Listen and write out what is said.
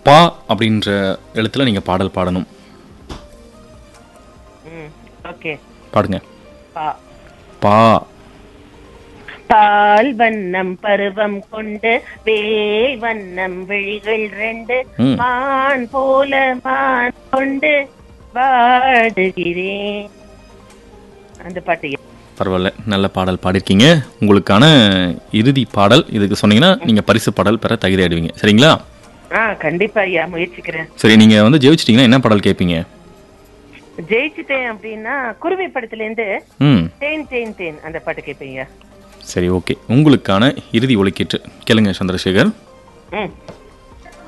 பா அப்படின்ற எழுத்துல நீங்க பாடல் பாடணும் ம் ஓகே பாடுங்க பா பா பால் வண்ணம் பருவம் கொண்டு வேல் வண்ணம் விழிகள் ரெண்டு ம். மான் போல மான் கொண்டு வாடுகிறேன் அந்த பாட்டு பரவாயில்ல நல்ல பாடல் பாடிருக்கீங்க உங்களுக்கான இறுதி பாடல் இதுக்கு சொன்னீங்கன்னா நீங்க பரிசு பாடல் பெற தகுதி ஆயிடுவீங்க சரிங்களா ஆ கண்டிப்பா ஐயா முயற்சிக்கிறேன் சரி நீங்க வந்து ஜெயிச்சிட்டீங்கன்னா என்ன பாடல் கேட்பீங்க ஜெயிச்சுட்டேன் அப்படின்னா குருவி படத்துல இருந்து ம் தேன் தேன் தேன் அந்த பாட்டு கேட்பீங்க சரி ஓகே உங்களுக்கான இறுதி ஒலிக்கீற்று கேளுங்க சந்திரசேகர் ம்